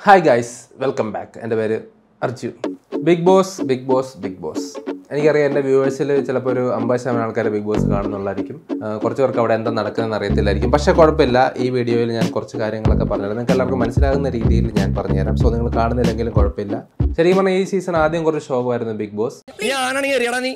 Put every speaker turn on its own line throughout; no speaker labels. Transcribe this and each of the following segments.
Hi guys welcome back എൻ്റെ പേര് Arju Bigg Boss Bigg Boss Bigg Boss എനിക്കറിയാം എൻ്റെ വ്യൂവേഴ്സിൽ ചിലപ്പോൾ ഒരു അമ്പത് ശതമാനം ആൾക്കാർ ബിഗ് ബോസ് കാണുന്നുള്ളായിരിക്കും ആ, കുറച്ച് പേർക്ക് അവിടെ എന്താ നടക്കുന്നതെന്ന് അറിയത്തില്ലായിരിക്കും പക്ഷേ കുഴപ്പമില്ല ഈ വീഡിയോയിൽ ഞാൻ കുറച്ച് കാര്യങ്ങളൊക്കെ പറഞ്ഞുതരാം നിങ്ങൾക്ക് എല്ലാവർക്കും മനസ്സിലാകുന്ന രീതിയിൽ ഞാൻ പറഞ്ഞുതരാം സോ നിങ്ങൾ കാണുന്നില്ലെങ്കിലും കുഴപ്പമില്ല ശരിക്കും പറഞ്ഞാൽ ഈ സീസൺ ആദ്യം കുറച്ച് ശോകമായിരുന്നു ബിഗ് ബോസ്
നീ ആണാണെങ്കിൽ എറിയടാ നീ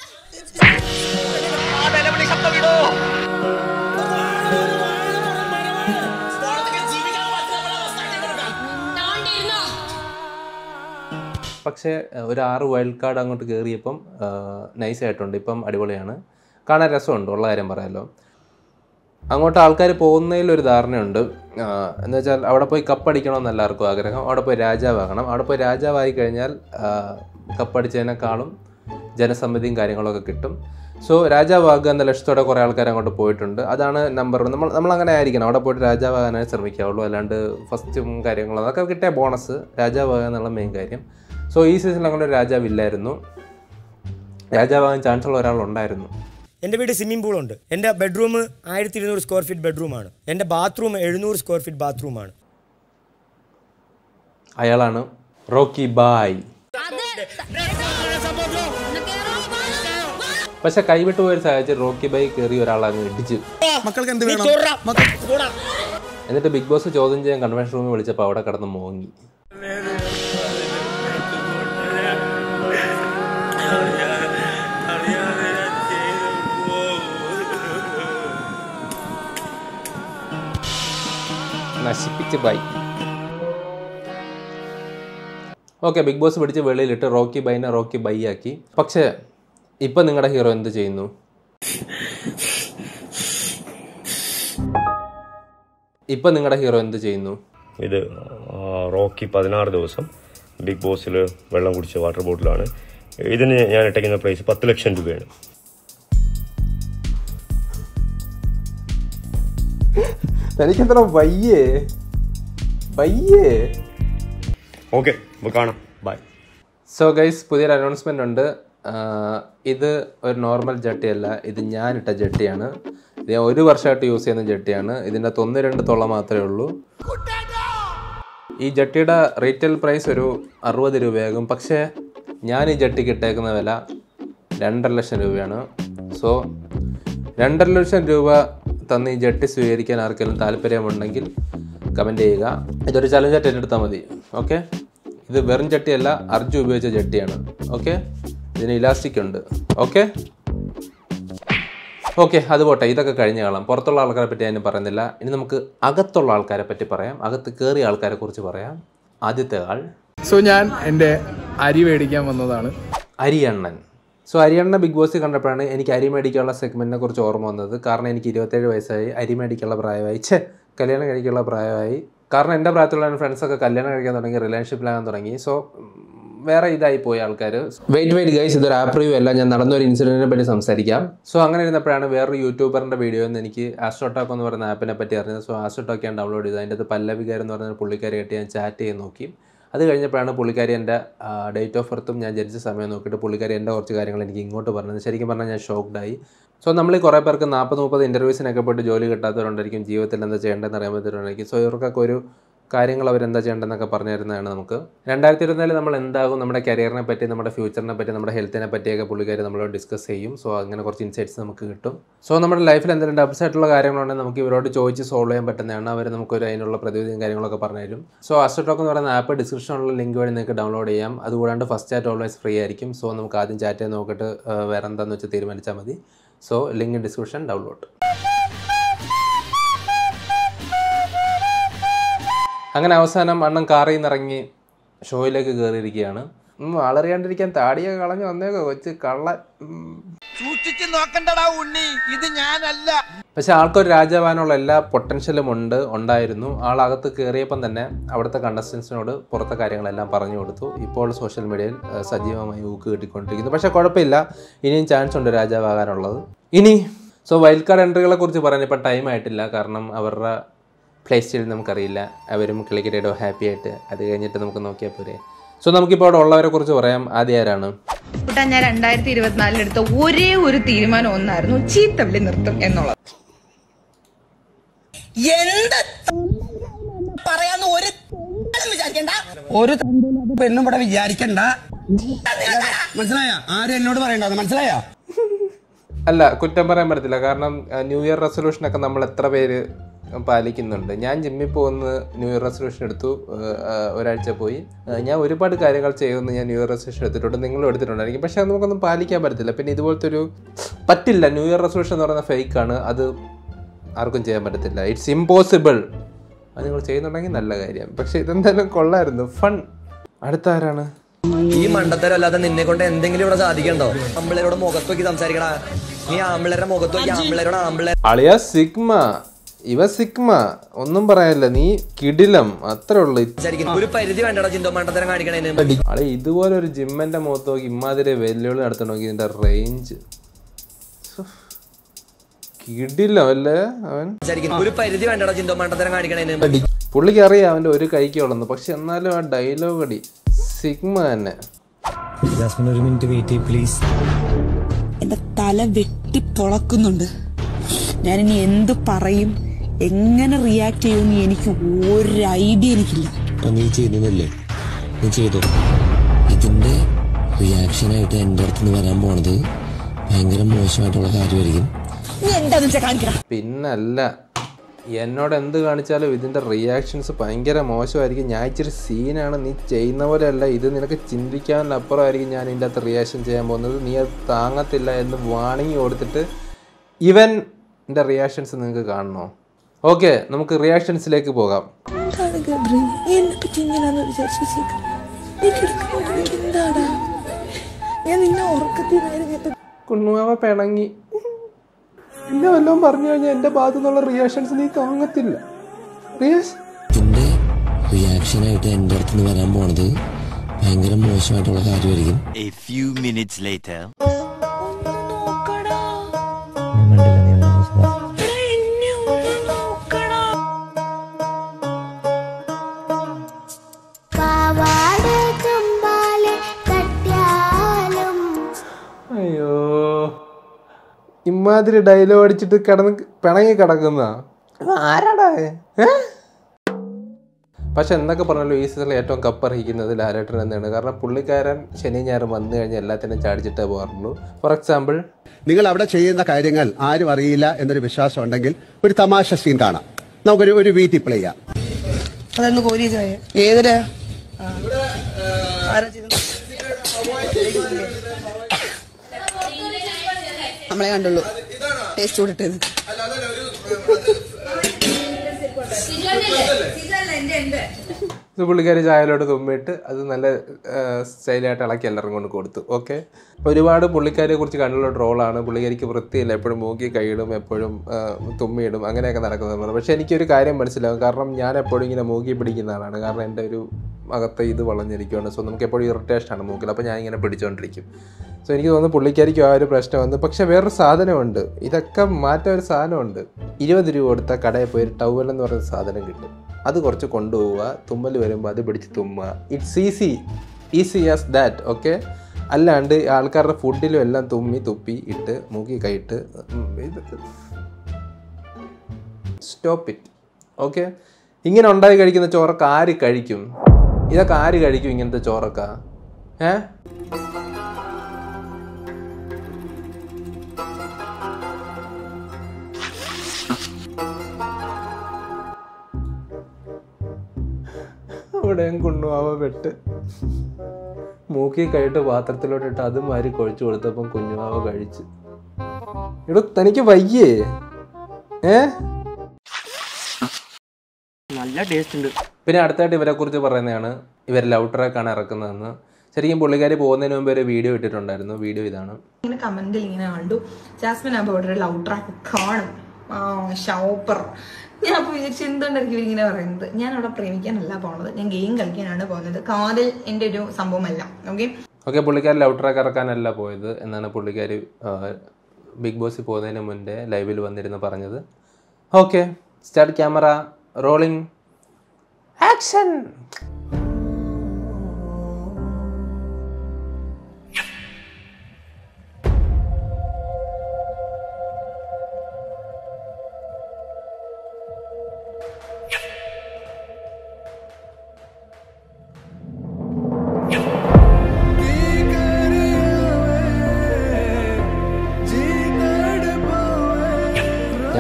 പക്ഷേ അഹ് ഒരു ആറ് വൈൽഡ് കാർഡ് അങ്ങോട്ട് കയറിയപ്പം നൈസ് ആയിട്ടുണ്ട് ഇപ്പം അടിപൊളിയാണ് കാണാൻ രസമുണ്ട് ഉള്ള കാര്യം പറയാമല്ലോ അങ്ങോട്ട് ആൾക്കാർ പോകുന്നതിൽ ഒരു ധാരണയുണ്ട് ആഹ് എന്ന് വെച്ചാൽ അവിടെ പോയി കപ്പടിക്കണമെന്ന് എല്ലാവർക്കും ആഗ്രഹം അവിടെ പോയി രാജാവാകണം അവിടെ പോയി രാജാവായി കഴിഞ്ഞാൽ ആഹ് കപ്പടിച്ചതിനേക്കാളും ജനസമ്മതിയും കാര്യങ്ങളൊക്കെ കിട്ടും സോ രാജാവാകുക എന്ന ലക്ഷ്യത്തോടെ കുറേ ആൾക്കാർ അങ്ങോട്ട് പോയിട്ടുണ്ട് അതാണ് നമ്പർ നമ്മൾ നമ്മൾ അങ്ങനെ ആയിരിക്കണം അവിടെ പോയിട്ട് രാജാവാകാനായി ശ്രമിക്കാവുള്ളൂ അല്ലാണ്ട് ഫസ്റ്റും കാര്യങ്ങളും അതൊക്കെ കിട്ടിയ ബോണസ് രാജാവാകുക എന്നുള്ള മെയിൻ കാര്യം സോ ഈ സീസണിൽ അങ്ങനെ ഒരു രാജാവില്ലായിരുന്നു രാജാവാകാൻ ചാൻസ് ഉള്ള ഒരാളുണ്ടായിരുന്നു
എൻ്റെ വീട് സ്വിമ്മിംഗ് പൂളുണ്ട് എൻ്റെ ബെഡ്റൂം ആയിരത്തി ഇരുന്നൂറ് സ്ക്വയർ ഫീറ്റ് ബെഡ്റൂമാണ് എൻ്റെ ബാത്റൂം എഴുന്നൂറ് സ്ക്വയർ ഫീറ്റ് ബാത്റൂമാണ്
അയാളാണ് റോക്കി ബായ് പക്ഷെ കൈവിട്ടു പോയൊരു സാഹചര്യം റോക്കി ബായ് കയറി ഒരാളെ അങ്ങ് ഇടിച്ച്
മക്കൾക്ക് എന്ത് വേണം
എന്നിട്ട് ബിഗ് ബോസ് ചോദ്യം ചെയ്യാൻ കൺവെൻഷൻ റൂമിൽ വിളിച്ചപ്പോൾ അവിടെ കിടന്ന് മോങ്ങി നശിപ്പിച്ച് ബൈ ഓക്കെ ബിഗ് ബോസ് പിടിച്ച് വെളിയിലിട്ട് റോക്കി ബൈനെ റോക്കി ബൈ ആക്കി പക്ഷേ ഇപ്പം നിങ്ങളുടെ ഹീറോ എന്ത് ചെയ്യുന്നു ഇപ്പം നിങ്ങളുടെ ഹീറോ എന്ത് ചെയ്യുന്നു
ഇത് ആ, റോക്കി പതിനാറ് ദിവസം ബിഗ് ബോസിൽ വെള്ളം കുടിച്ച വാട്ടർ ബോട്ടിലാണ് ഇതിന് ഞാൻ ഇട്ടയ്ക്കുന്ന പ്രൈസ് പത്ത് ലക്ഷം രൂപയാണ്
തനിക്കെത്ര വയ്യേ വയ്യേ
ഓക്കെ അപ്പോൾ കാണാം ബൈ
സോ ഗൈസ് പുതിയൊരു അനൗൺസ്മെൻ്റ് ഉണ്ട് ആഹ് ഇത് ഒരു നോർമൽ ജട്ടിയല്ല ഇത് ഞാനിട്ട ജട്ടിയാണ് ഇത് ഞാൻ ഒരു വർഷമായിട്ട് യൂസ് ചെയ്യുന്ന ജട്ടിയാണ് ഇതിൻ്റെ ഒന്ന് രണ്ട് തൊള്ള മാത്രമേ ഉള്ളൂ ഈ ജട്ടിയുടെ റീറ്റെയിൽ പ്രൈസ് ഒരു അറുപത് രൂപയാകും പക്ഷേ ഞാൻ ഈ ജട്ടിക്ക് ഇട്ടേക്കുന്ന വില രണ്ടര ലക്ഷം രൂപയാണ് സോ രണ്ടര ലക്ഷം രൂപ തന്ന് ഈ ജട്ടി സ്വീകരിക്കാൻ ആർക്കെങ്കിലും താല്പര്യമുണ്ടെങ്കിൽ കമൻറ്റ് ചെയ്യുക ഇതൊരു ചലഞ്ചായിട്ട് ഏറ്റെടുത്താൽ മതി ഓക്കെ ഇത് വെറും ചട്ടിയല്ല അർജു ഉപയോഗിച്ച ചട്ടിയാണ് ഓക്കെ ഇതിന് ഇലാസ്റ്റിക് ഉണ്ട് ഓക്കെ ഓക്കെ അത് പോട്ടെ ഇതൊക്കെ കഴിഞ്ഞ കാലം പുറത്തുള്ള ആൾക്കാരെ പറ്റി ഞാൻ പറയുന്നില്ല ഇനി നമുക്ക് അകത്തുള്ള ആൾക്കാരെ പറ്റി പറയാം അകത്ത് കയറിയ ആൾക്കാരെ കുറിച്ച് പറയാം ആദ്യത്തെ ആൾ
സോ ഞാൻ എൻ്റെ അരി മേടിക്കാൻ വന്നതാണ്
അരിയണ്ണൻ സോ അരിയണ്ണ ബിഗ് ബോസ് കണ്ടപ്പോഴാണ് എനിക്ക് അരി മേടിക്കാനുള്ള സെഗ്മെൻറ്റിനെ കുറിച്ച് ഓർമ്മ വന്നത് കാരണം എനിക്ക് ഇരുപത്തേഴ് വയസ്സായി അരി മേടിക്കാനുള്ള പ്രായമായി ഛേ കല്യാണം കഴിക്കാനുള്ള പ്രായമായി കാരണം എൻ്റെ പ്രായത്തിലുള്ള എൻ്റെ ഫ്രണ്ട്സൊക്കെ കല്യാണം കഴിക്കാൻ തുടങ്ങി റിലേഷൻഷിപ്പിലാകാൻ തുടങ്ങി സോ വേറെ ഇതായി പോയി ആൾക്കാർ വെയിറ്റ് വെയിറ്റ് ഗൈസ് ഇതൊരു ആപ്പ് റിവ്യൂ അല്ല ഞാൻ നടന്ന ഒരു ഇൻസിഡൻറ്റിനെ പറ്റി സംസാരിക്കാം സോ അങ്ങനെ ഇരുന്നപ്പോഴാണ് വേറൊരു യൂട്യൂബറിൻ്റെ വീഡിയോ എന്ന് എനിക്ക് ആസ്ട്രോട്ടോക്ക് എന്ന് പറയുന്ന ആപ്പിനെ പറ്റി അറിഞ്ഞത് സോ ആസ്ട്രോട്ടോക്ക് ഞാൻ ഡൗൺലോഡ് ചെയ്തത് അതിൻ്റെ അത് പല്ലവികാർ എന്ന് പറയുന്ന പുള്ളിക്കാരിയായിട്ട് ഞാൻ ചാറ്റ് ചെയ്ത് നോക്കി അത് കഴിഞ്ഞപ്പോഴാണ് പുള്ളിക്കാരി എൻ്റെ ഡേറ്റ് ഓഫ് ബർത്തും ഞാൻ ജനിച്ച സമയം നോക്കിയിട്ട് പുള്ളിക്കാരി എൻ്റെ കുറച്ച് കാര്യങ്ങൾ എനിക്ക് ഇങ്ങോട്ട് പറഞ്ഞത് ശരിക്കും പറഞ്ഞാൽ ഞാൻ ഷോക്ക്ഡായി സോ നമ്മൾ ഈ കുറേ പേർക്ക് നാൽപ്പത് മുപ്പത് ഇൻ്റർവ്യൂസിനൊക്കെ പോയിട്ട് ജോലി കിട്ടാത്തവരുണ്ടായിരിക്കും ജീവിതത്തിൽ എന്താ ചെയ്യേണ്ടതെന്ന് അറിയാൻ പറ്റുന്നവരുണ്ടായിരിക്കും സോ ഇവർക്കൊക്കെ ഒരു കാര്യങ്ങൾ അവരെന്താ ചെയ്യേണ്ടതെന്നൊക്കെ പറഞ്ഞു തരുന്നതാണ് നമുക്ക് രണ്ടായിരത്തി ഇരുപത്തിനാല് നമ്മൾ എന്താകും നമ്മുടെ കരിയറിനെ പറ്റി നമ്മുടെ ഫ്യൂച്ചറിനെ പറ്റി നമ്മുടെ ഹെൽത്തിനെ പറ്റിയൊക്കെ പുള്ളിക്കാരി നമ്മളോട് ഡിസ്കസ് ചെയ്യും സോ അങ്ങനെ കുറച്ച് ഇൻസൈറ്റ്സ് നമുക്ക് കിട്ടും സോ നമ്മുടെ ലൈഫിൽ എന്തെങ്കിലും ഡബ്സ് ആയിട്ടുള്ള കാര്യങ്ങളുണ്ടെങ്കിൽ നമുക്ക് ഇവരോട് ചോദിച്ച് സോൾവ് ചെയ്യാൻ പറ്റുന്നതാണ് അവർ നമുക്കൊരു അതിനുള്ള പ്രതിവിധിയും കാര്യങ്ങളൊക്കെ പറഞ്ഞു തരും സോ അസ്റ്റോക്ക് എന്ന് പറയുന്ന ആപ്പ് ഡിസ്ക്രിപ്ഷനിലുള്ള ലിങ്ക് വഴി നിങ്ങൾക്ക് ഡൗൺലോഡ് ചെയ്യാം അതുകൂടാണ്ട് ഫസ്റ്റ് ചാറ്റ് ഓൾവേസ് ഫ്രീ ആയിരിക്കും സോ നമുക്ക് ആദ്യം ചാറ്റ് ചെയ്ത് നോക്കിയിട്ട് ആ, വേറെ എന്താണെന്ന് വെച്ചാൽ തീരുമാനിച്ചാൽ മതി സോ ലിങ്ക് ഡിസ്ക്രിപ്ഷൻ ഡൗൺലോഡ് അങ്ങനെ അവസാനം അണ്ണൻ കാറിൽ നിന്ന് ഇറങ്ങി ഷോയിലേക്ക് കയറിയിരിക്കുകയാണ് ഉം, ആളറിയാണ്ടിരിക്കാൻ താടിയൊക്കെ കളഞ്ഞ് വന്നേക്കോ കൊച്ച് കള്ള
സൂക്ഷിച്ചു നോക്കണ്ടടാ ഉണ്ണി ഇത് ഞാനല്ല
പക്ഷെ ആൾക്കൊരു രാജാവാനുള്ള എല്ലാ പൊട്ടൻഷ്യലും ഉണ്ട് ഉണ്ടായിരുന്നു ആളകത്ത് കയറിയപ്പം തന്നെ അവിടുത്തെ കണ്ടസ്റ്റൻസിനോട് പുറത്തെ കാര്യങ്ങളെല്ലാം പറഞ്ഞു കൊടുത്തു ഇപ്പോൾ സോഷ്യൽ മീഡിയയിൽ ആ, സജീവമായി ഊക്ക് കിട്ടിക്കൊണ്ടിരിക്കുന്നു പക്ഷേ കുഴപ്പമില്ല ഇനിയും ചാൻസ് ഉണ്ട് രാജാവാകാനുള്ളത് ഇനി സോ വൈൽഡ് കാർഡ് എൻട്രികളെ കുറിച്ച് പറയാൻ ഇപ്പം ടൈം ആയിട്ടില്ല കാരണം അവരുടെ പ്ലേ സ്റ്റൈൽ നമുക്കറിയില്ല അവരും ക്ലിക്കറ്റോ ഹാപ്പി ആയിട്ട് അത് കഴിഞ്ഞിട്ട് നമുക്ക് നോക്കിയാൽ പോരെ സോ നമുക്കിപ്പോൾ അവിടെ ഉള്ളവരെ കുറിച്ച് പറയാം ആദ്യം ആരാണ്
കുട്ടാ ഞാൻ രണ്ടായിരത്തി ഇരുപത്തിനാലിൽ എടുത്ത ഒരേ ഒരു തീരുമാനം ഒന്നായിരുന്നു ചീത്തവിളി നിർത്തും എന്നുള്ളത്
എന്ത് പറയാന്ന് ഒരു വിചാരിച്ചു
വിചാരിക്കണ്ട ഒരു തന്തയില്ലാത്ത പെണ്ണും ഇവിടെ വിചാരിക്കണ്ട മനസ്സിലായ ആരും എന്നോട് പറയണ്ട മനസ്സിലായ
അല്ല കുറ്റം പറയാൻ പറ്റത്തില്ല കാരണം ആ, ന്യൂ ഇയർ റെസൊല്യൂഷനൊക്കെ നമ്മൾ എത്ര പേര് പാലിക്കുന്നുണ്ട് ഞാൻ ജിമ്മിൽ പോകുന്ന ന്യൂ ഇയർ റെസൊല്യൂഷൻ എടുത്തു ആ, ആ, ഒരാഴ്ച പോയി ആ, ഞാൻ ഒരുപാട് കാര്യങ്ങൾ ചെയ്യുമെന്ന് ഞാൻ ന്യൂ ഇയർ റെസൊല്യൂഷൻ എടുത്തിട്ടുണ്ട് നിങ്ങളും എടുത്തിട്ടുണ്ടായിരിക്കും പക്ഷെ അത് നമുക്കൊന്നും പാലിക്കാൻ പറ്റത്തില്ല പിന്നെ ഇതുപോലത്തെ ഒരു പറ്റില്ല ന്യൂ ഇയർ റെസൊല്യൂഷൻ എന്ന് പറയുന്ന ഫേക്കാണ് അത് ആർക്കും ചെയ്യാൻ പറ്റത്തില്ല ഇറ്റ്സ് ഇമ്പോസിബിൾ അത് നിങ്ങൾ ചെയ്യുന്നുണ്ടെങ്കിൽ നല്ല കാര്യം പക്ഷെ ഇതെന്തായാലും കൊള്ളായിരുന്നു ഫൺ അടുത്ത ആരാണ്
ഈ മണ്ടത്തരം അല്ലാതെ നിന്നെ കൊണ്ട് എന്തെങ്കിലും ഇവിടെ സാധിക്കണ്ടോ ആമ്പിളരോട് മുഖത്ത് നോക്കി സംസാരിക്കടാ നീ ആമ്പിളരുടെ മുഖത്ത് നോക്കി ആമ്പിളരോട് ആമ്പിള
അളിയ സിഗ്മ ഇവ സിഗ്മ ഒന്നും പറയാനില്ല നീ കിടിലം അത്രേ ഉള്ളു
സംസാരിക്കുന്നു ഒരു പരിധി വേണ്ടടാ ചിന്തോ മണ്ടത്തരം കാണിക്കണേന്
അളെ ഇതുപോലെ ഒരു ജിമ്മന്റെ മുഖത്ത് നോക്കി ഇമാതിരി വെല്ലുവിളി നടത്തണം നോക്കി ഇതിന്റെ റേഞ്ച് കിടിലം അല്ലേ അവൻ
സംസാരിക്കുന്നു ഒരു പരിധി വേണ്ടടാ ചിന്തോ മണ്ടത്തരം കാണിക്കണേന്
പുള്ളിക്ക് അറിയാം അവന്റെ ഒരു കൈക്ക് ഉള്ളന്ന് പക്ഷെ എന്നാലും ആ ഡയലോഗ് അടി സിഗ്മ തന്നെ
ഒരു മിനിറ്റ് വെയിറ്റ് പ്ലീസ്
എന്റെ തല വെട്ടി പൊളക്കുന്നുണ്ട് ഞാനിനി എന്ത് പറയും എങ്ങനെ റിയാക്ട് ചെയ്യുമെന്ന് എനിക്ക് ഒരു ഐഡിയ എനിക്കില്ല
നീ ചെയ്യുന്നതല്ലേ നീ ചെയ്തോ ഇതിന്റെ റിയാക്ഷനായിട്ട് എൻ്റെ അടുത്ത് നിന്ന് വരാൻ പോണത് ഭയങ്കര മോശമായിട്ടുള്ള കാര്യമായിരിക്കും
നീ എന്താന്ന് വെച്ചാൽ കാണിക്കണം
പിന്നല്ല എന്നോട് എന്ത് കാണിച്ചാലും ഇതിന്റെ റിയാക്ഷൻസ് ഭയങ്കര മോശമായിരിക്കും ഞാൻ ഇച്ചിരി സീനാണ് നീ ചെയ്യുന്ന പോലെയല്ല ഇത് നിനക്ക് ചിന്തിക്കാനപ്പുറമായിരിക്കും ഞാൻ ഇതിൻ്റെ അകത്ത് റിയാക്ഷൻ ചെയ്യാൻ പോകുന്നത് നീ അത് താങ്ങത്തില്ല എന്ന് വാണിംഗ് കൊടുത്തിട്ട് ഇവൻ എൻ്റെ റിയാക്ഷൻസ് നിങ്ങൾക്ക് കാണണോ ഓക്കെ നമുക്ക് റിയാക്ഷൻസിലേക്ക് പോകാം
എന്താണ് ഗബ്രി നീ എന്നെ പറ്റി ഇങ്ങനെയാന്ന് വിചാരിച്ചേക്കാം നീ കിടക്കുന്നത് എന്താടാ ഞാൻ നിന്നെ ഉറക്കത്തിനായിരുന്നു
കുണ്ണുമാവ പിണങ്ങി എന്നെ വല്ലതും പറഞ്ഞു കഴിഞ്ഞാൽ എൻ്റെ ഭാഗത്തു നിന്നുള്ള റിയാക്ഷൻസ് നീ താങ്ങത്തില്ല റിയാക്ഷൻ
ഇതിന്റെ റിയാക്ഷനായിട്ട് എൻ്റെ അടുത്ത് നിന്ന് വരാൻ പോണത് ഭയങ്കര മോശമായിട്ടുള്ള കാര്യമായിരിക്കും
A few minutes later.
ഒന്ന് നോക്കടാ എടാ, എന്നെ ഒന്ന് നോക്കടാ
പാവാട തുമ്പാലെ തട്ടിയാലും
അയ്യോ ഇമാതിരി ഡയലോഗ് അടിച്ചിട്ട് കിടന്ന് പിണങ്ങി കിടക്കുന്ന ആരാടാ ഏ? പക്ഷെ എന്തൊക്കെ പറഞ്ഞാലും ഈ സീസണിൽ ഏറ്റവും കപ്പർഹിക്കുന്നത് ലാലേട്ടൻ തന്നെയാണ് കാരണം പുള്ളിക്കാരൻ ശനി ഞായറും വന്നു കഴിഞ്ഞാൽ എല്ലാത്തിനും ചാടിച്ചിട്ടേ പോകാറുള്ളൂ ഫോർ എക്സാമ്പിൾ
നിങ്ങൾ അവിടെ ചെയ്യുന്ന കാര്യങ്ങൾ ആരും അറിയില്ല എന്നൊരു വിശ്വാസം ഉണ്ടെങ്കിൽ ഒരു തമാശ സീൻ കാണാം നമുക്കൊരു ഒരു വീട്ടിൽ പ്ലേ ചെയ്യാം
അതൊന്ന് കോരി ഏതിലാ ആരാ ചെയ്തത്? നമ്മളെ കണ്ടുള്ളൂ ടേസ്റ്റ് കൂടിട്ടത്
ഇത് പുള്ളിക്കാരി ചായയിലോട്ട് തുമ്മിയിട്ട് അത് നല്ല സ്റ്റൈലായിട്ട് ഇളക്കി എല്ലാവരും കൊണ്ട് കൊടുത്തു ഓക്കെ ഒരുപാട് പുള്ളിക്കാരിയെ കുറിച്ച് കണ്ടുള്ള ട്രോളാണ് പുള്ളിക്കാരിക്ക് വൃത്തിയില്ല എപ്പോഴും മൂക്കി കൈയിടും എപ്പോഴും ആ, തുമ്മിയിടും അങ്ങനെയൊക്കെ നടക്കുന്നത് പക്ഷെ എനിക്കൊരു കാര്യം മനസ്സിലാവും കാരണം ഞാൻ എപ്പോഴും ഇങ്ങനെ മൂക്കി പിടിക്കുന്ന ആളാണ് കാരണം എൻ്റെ ഒരു അകത്ത് ഇത് വളഞ്ഞിരിക്കുകയാണ് സോ നമുക്ക് എപ്പോഴും ഇറിറ്റേഷനാണ് മൂക്കിൽ അപ്പോൾ ഞാൻ ഇങ്ങനെ പിടിച്ചുകൊണ്ടിരിക്കും സോ എനിക്ക് തോന്നുന്നു പുള്ളിക്കാരിക്കും ആ ഒരു പ്രശ്നം വന്നു പക്ഷെ വേറൊരു സാധനമുണ്ട് ഇതൊക്കെ മാറ്റം ഒരു സാധനമുണ്ട് ഇരുപത് രൂപ കൊടുത്ത കടയിൽ പോയി ഒരു ടവൽ എന്ന് പറയുന്ന സാധനം കിട്ടും അത് കുറച്ച് കൊണ്ടുപോവുക തുമ്മൽ വരുമ്പോൾ അത് പിടിച്ച് തുമ്മുക it's easy easy as that okay അല്ലാണ്ട് ആൾക്കാരുടെ ഫുഡിലും എല്ലാം തുമ്മി തുപ്പി ഇട്ട് മൂക്കി കൈയിട്ട് സ്റ്റോപ്പ് ഇറ്റ് ഓക്കെ ഇങ്ങനെ ഉണ്ടായി കഴിക്കുന്ന ചോറൊക്കെ ആര് കഴിക്കും ഇതൊക്കെ ആര് കഴിക്കും ഇങ്ങനത്തെ ചോറൊക്കെ ഏ അവിടെയും കുണ്ണുമാവ പെട്ട് മൂക്കി കൈയിട്ട് പാത്രത്തിലോട്ടിട്ട് അതും വാരി കൊഴിച്ചു കൊടുത്തപ്പം കുഞ്ഞുമാവ കഴിച്ച് ഇവിടെ തനിക്ക് വയ്യേ ഏ
നല്ല ടേസ്റ്റ് ഉണ്ട്
പിന്നെ അടുത്തായിട്ട് ഇവരെ കുറിച്ച് പറയുന്നതാണ് ഇവർ ലവ് ട്രാക്കാണ് ഇറക്കുന്നതെന്ന് ശരിക്കും പുള്ളിക്കാരി പോകുന്നതിന് മുമ്പ് ഒരു വീഡിയോ ഇട്ടിട്ടുണ്ടായിരുന്നു വീഡിയോ ഇതാണ്
ഇങ്ങനെ കമന്റിൽ ഇങ്ങനെ കണ്ടു ജാസ്മിൻ അപ്പോൾ ഇവിടെ ലവ് ട്രാക്ക് കാണും ആ ഷോപ്പർ ഞാൻ അപ്പോൾ വിചാരിച്ചു എന്തുകൊണ്ടായിരിക്കും ഇവരിങ്ങനെ പറയുന്നത് ഞാൻ അവിടെ പ്രേമിക്കാനല്ല പോണത് ഞാൻ ഗെയിം കളിക്കാനാണ് പോകുന്നത് കാതൽ എൻ്റെ ഒരു സംഭവമല്ല ഓക്കെ
ഓക്കെ പുള്ളിക്കാരി ലവ് ട്രാക്ക് ഇറക്കാനല്ല പോയത് എന്നാണ് പുള്ളിക്കാരി ആ, ബിഗ് ബോസിൽ പോകുന്നതിന് മുന്നേ ലൈവിൽ വന്നിരുന്ന് പറഞ്ഞത് okay start camera rolling action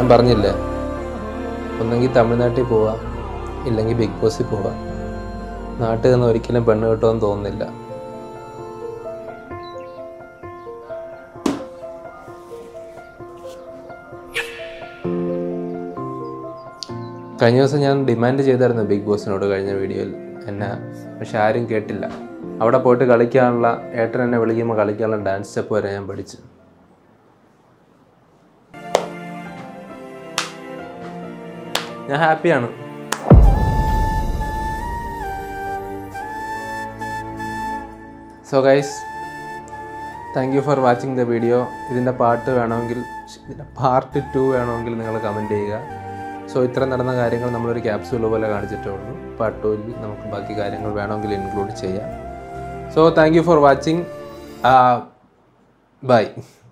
ഞാൻ പറഞ്ഞില്ലേ ഒന്നെങ്കിൽ തമിഴ്നാട്ടിൽ പോവാം ഇല്ലെങ്കിൽ ബിഗ് ബോസിൽ പോവാം നാട്ടിൽ നിന്ന് ഒരിക്കലും പെണ്ണ് കിട്ടുമെന്ന് തോന്നുന്നില്ല കഴിഞ്ഞ ദിവസം ഞാൻ ഡിമാൻഡ് ചെയ്തായിരുന്നു ബിഗ് ബോസിനോട് കഴിഞ്ഞ വീഡിയോയിൽ എന്നെ പക്ഷെ ആരും കേട്ടില്ല അവിടെ പോയിട്ട് കളിക്കാനുള്ള ഏട്ടൻ എന്നെ വിളിക്കുമ്പോൾ കളിക്കാനുള്ള ഡാൻസ് സ്റ്റെപ്പ് വരെ ഞാൻ പഠിച്ചു ഞാൻ ഹാപ്പിയാണ് so guys thank you for watching the video ഇതിൻ്റെ പാട്ട് വേണമെങ്കിൽ ഇതിൻ്റെ പാർട്ട് ടു വേണമെങ്കിൽ നിങ്ങൾ കമൻറ്റ് ചെയ്യുക സോ ഇത്ര നടന്ന കാര്യങ്ങൾ നമ്മളൊരു ക്യാപ്സ്യൂൾ പോലെ കാണിച്ചിട്ടേ ഉള്ളൂ പാർട്ട് ടുവിൽ നമുക്ക് ബാക്കി കാര്യങ്ങൾ വേണമെങ്കിൽ ഇൻക്ലൂഡ് ചെയ്യാം so thank you for watching by